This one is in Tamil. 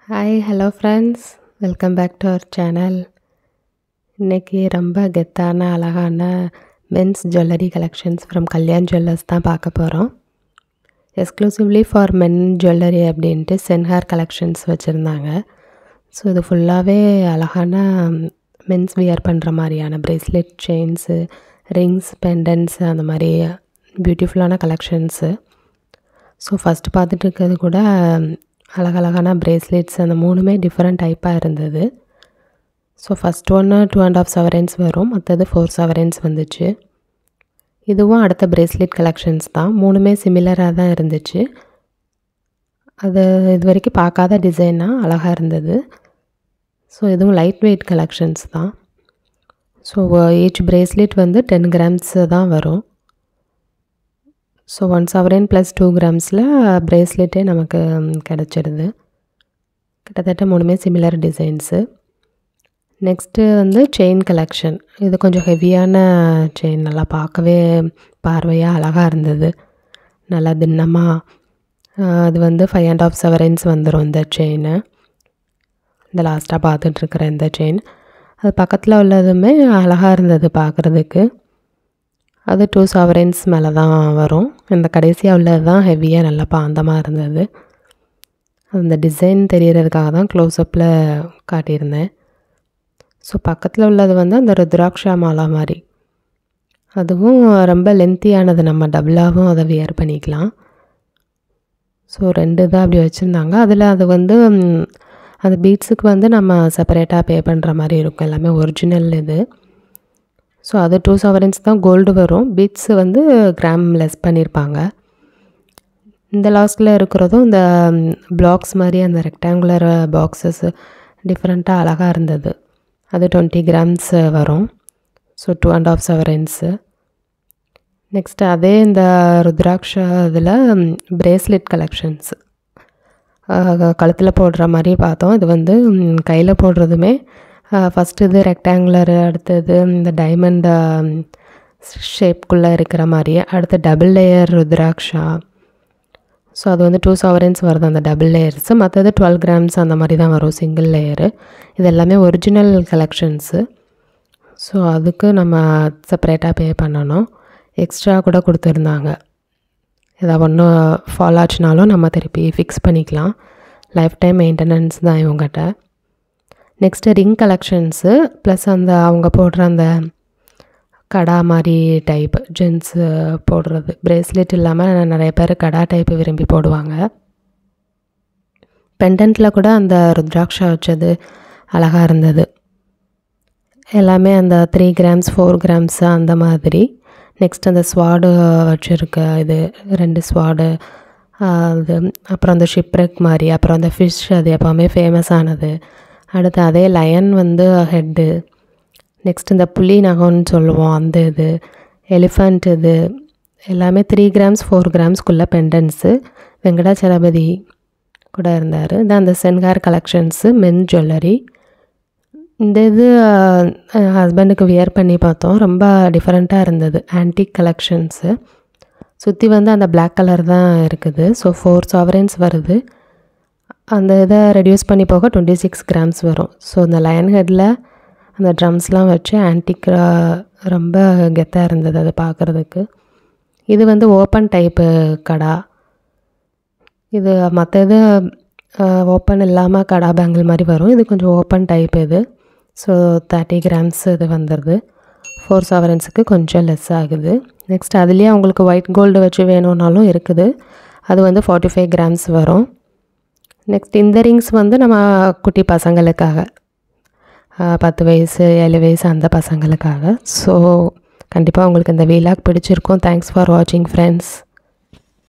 hi hello friends welcome back to our channel இன்றைக்கி ரொம்ப கெத்தான அழகான men's jewellery collections from Kalyan jewellers தான் பார்க்க போகிறோம் எக்ஸ்க்ளூசிவ்லி ஃபார் மென் ஜுவல்லரி அப்படின்ட்டு சென்ஹார் கலெக்ஷன்ஸ் வச்சுருந்தாங்க ஸோ இது ஃபுல்லாகவே அழகான மென்ஸ் வியர் பண்ணுற மாதிரியான ப்ரேஸ்லெட் செயின்ஸு ரிங்ஸ் பெண்டன்ஸ் அந்த மாதிரி பியூட்டிஃபுல்லான கலெக்ஷன்ஸு ஸோ ஃபஸ்ட்டு பார்த்துட்டு இருக்கிறது கூட அழகழகான ப்ரேஸ்லெட்ஸ் அந்த மூணுமே டிஃப்ரெண்ட் டைப்பாக இருந்தது ஸோ ஃபஸ்ட் ஒன்று டூ அண்ட் ஆஃப் செவரன்ஸ் வரும் மற்றது ஃபோர் செவரன்ஸ் வந்துச்சு இதுவும் அடுத்த ப்ரேஸ்லெட் கலெக்ஷன்ஸ் தான் மூணுமே சிமிலராக தான் இருந்துச்சு அது இது வரைக்கும் பார்க்காத டிசைனாக அழகாக இருந்தது ஸோ இதுவும் லைட் வெயிட் கலெக்ஷன்ஸ் தான் ஸோ ஈச் ப்ரேஸ்லெட் வந்து டென் கிராம்ஸ் தான் வரும் so one sovereign plus two கிராம்ஸில் ப்ரேஸ்லெட்டே நமக்கு கிடச்சிடுது கிட்டத்தட்ட மூணுமே சிமிலர் டிசைன்ஸு நெக்ஸ்ட்டு வந்து செயின் கலெக்ஷன் இது கொஞ்சம் ஹெவியான செயின் நல்லா பார்க்கவே பார்வையாக அழகாக இருந்தது நல்லா தின்னமாக அது வந்து ஃபைவ் அண்ட் ஆஃப் செவரன்ஸ் வந்துடும் இந்த செயின் இந்த லாஸ்ட்டாக பார்த்துட்ருக்குற இந்த செயின் அது பக்கத்தில் உள்ளதுமே அழகாக இருந்தது பார்க்குறதுக்கு அது டூ சவரன்ஸ் மேலே தான் வரும் இந்த கடைசியாக உள்ளது தான் ஹெவியாக நல்லா பாந்தமாக இருந்தது அந்த டிசைன் தெரியறதுக்காக தான் க்ளோஸ்அப்பில் காட்டியிருந்தேன் ஸோ பக்கத்தில் உள்ளது வந்து அந்த ருத்ராட்சா மாலா மாதிரி அதுவும் ரொம்ப லென்த்தியானது நம்ம டபுளாகவும் அதை வியர் பண்ணிக்கலாம் ஸோ ரெண்டு தான் அப்படி வச்சுருந்தாங்க அதில் அது வந்து அந்த பீட்ஸுக்கு வந்து நம்ம செப்பரேட்டாக பே பண்ணுற மாதிரி இருக்கும் எல்லாமே ஒரிஜினல் இது ஸோ அது டூ செவரன்ஸ் தான் கோல்டு வரும் பீட்ஸு வந்து கிராம் லெஸ் பண்ணியிருப்பாங்க இந்த லாஸ்ட்டில் இருக்கிறதும் இந்த பிளாக்ஸ் மாதிரி அந்த ரெக்டாங்குலர் பாக்ஸஸ் டிஃப்ரெண்ட்டாக அழகாக இருந்தது அது டுவெண்ட்டி கிராம்ஸ் வரும் so two and half sovereigns next அதே இந்த ருத்ராட்சா இதில் பிரேஸ்லெட் கலெக்ஷன்ஸ் கழுத்தில் போடுற மாதிரி பார்த்தோம் இது வந்து கையில் போடுறதுமே ஃபஸ்ட்டு இது ரெக்டாங்குலர் அடுத்தது இந்த டைமண்ட் ஷேப்குள்ளே இருக்கிற மாதிரி அடுத்து டபுள் லேயர் ருத்ராக்ஷா ஸோ அது வந்து டூ சவரன்ஸ் வருது அந்த டபுள் லேயர்ஸு மற்றது டுவெல் கிராம்ஸ் அந்த மாதிரி தான் வரும் சிங்கிள் லேயரு இது எல்லாமே ஒரிஜினல் கலெக்ஷன்ஸு ஸோ அதுக்கு நம்ம செப்பரேட்டாக பே பண்ணணும் எக்ஸ்ட்ரா கூட கொடுத்துருந்தாங்க ஏதாவது ஒன்று ஃபால் ஆச்சுனாலும் நம்ம திருப்பி ஃபிக்ஸ் பண்ணிக்கலாம் லைஃப் டைம் மெயின்டெனன்ஸ் தான் இவங்ககிட்ட நெக்ஸ்ட்டு ரிங் கலெக்ஷன்ஸு ப்ளஸ் அந்த அவங்க போடுற அந்த கடா மாதிரி டைப் ஜென்ஸு போடுறது ப்ரேஸ்லெட் இல்லாமல் நிறைய பேர் கடா டைப்பு விரும்பி போடுவாங்க பெண்டன்ட்டில் கூட அந்த ருத்ராட்சா வச்சது அழகாக இருந்தது எல்லாமே அந்த த்ரீ கிராம்ஸ் ஃபோர் கிராம்ஸ் அந்த மாதிரி நெக்ஸ்ட் அந்த ஸ்வாடு வச்சுருக்க இது ரெண்டு ஸ்வாடு அது அப்புறம் அந்த ஷிப்ரெக் மாதிரி அப்புறம் அந்த ஃபிஷ் அது எப்போவுமே ஃபேமஸ் ஆனது அடுத்து அதே லயன் வந்து ஹெட்டு நெக்ஸ்ட் இந்த புலி நகம்னு சொல்லுவோம் அந்த இது எலிஃபண்ட் இது எல்லாமே த்ரீ கிராம்ஸ் ஃபோர் கிராம்ஸ்க்குள்ளே பெண்டன்ஸு வெங்கடாச்சலபதி கூட இருந்தார் இதான் அந்த சென்கார் கலெக்ஷன்ஸு மென் ஜுவல்லரி இந்த இது ஹஸ்பண்டுக்கு வியர் பண்ணி பார்த்தோம் ரொம்ப டிஃப்ரெண்ட்டாக இருந்தது ஆன்டிக் கலெக்ஷன்ஸு சுற்றி வந்து அந்த பிளாக் கலர் தான் இருக்குது ஸோ ஃபோர் சாவரன்ஸ் வருது அந்த இதை ரெடியூஸ் பண்ணி போக டுவெண்ட்டி சிக்ஸ் கிராம்ஸ் வரும் ஸோ இந்த லயன் ஹெட்டில் அந்த ட்ரம்ஸ்லாம் வச்சு ஆன்டிக் ரொம்ப கெத்தாக இருந்தது அது பார்க்குறதுக்கு இது வந்து ஓப்பன் டைப்பு கடா இது மற்ற இது ஓப்பன் இல்லாமல் கடா பேங்கிள் மாதிரி வரும் இது கொஞ்சம் ஓப்பன் டைப் இது ஸோ தேர்ட்டி கிராம்ஸ் இது வந்துடுது ஃபோர் செவரன்ஸுக்கு கொஞ்சம் லெஸ் ஆகுது நெக்ஸ்ட் அதுலேயே அவங்களுக்கு ஒயிட் கோல்டு வச்சு வேணும்னாலும் இருக்குது அது வந்து ஃபார்ட்டி ஃபைவ் கிராம்ஸ் வரும் நெக்ஸ்ட் இந்த ரிங்ஸ் வந்து நம்ம குட்டி பசங்களுக்காக பத்து வயசு ஏழு வயசு அந்த பசங்களுக்காக ஸோ கண்டிப்பாக உங்களுக்கு இந்த வீலாக் பிடிச்சிருக்கும் தேங்க்ஸ் ஃபார் வாட்சிங் ஃப்ரெண்ட்ஸ்